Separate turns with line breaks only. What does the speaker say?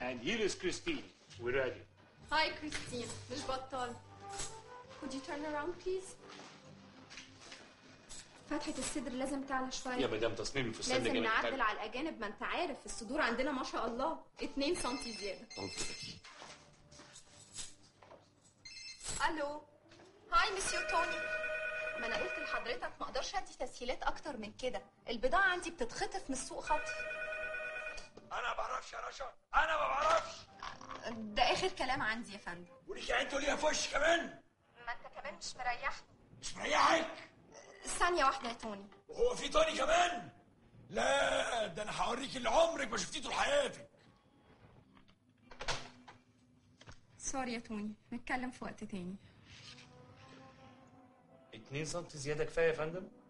And here is Christine. We're ready.
هاي كريستين مش بطال Could you turn around please فتحة الصدر لازم تعلى شوية
يا مدام تصميم الفستان ده
لازم
جامد
نعدل
حلو.
على الأجانب ما أنت عارف الصدور عندنا ما شاء الله 2 سم زيادة
الو هاي مسيو توني ما انا قلت لحضرتك ما اقدرش ادي تسهيلات اكتر من كده البضاعه عندي بتتخطف من السوق خطف
انا ما بعرفش يا رشا انا ما بعرفش
ده اخر كلام عندي يا فندم
وليك عين تقوليها في وشي كمان
ما انت كمان مش مريحني
مش مريحك
ثانيه واحده يا توني
وهو في تاني كمان لا ده انا هوريك اللي عمرك ما شفتيه طول حياتك
سوري يا توني نتكلم في وقت تاني
2 سم زياده كفايه يا فندم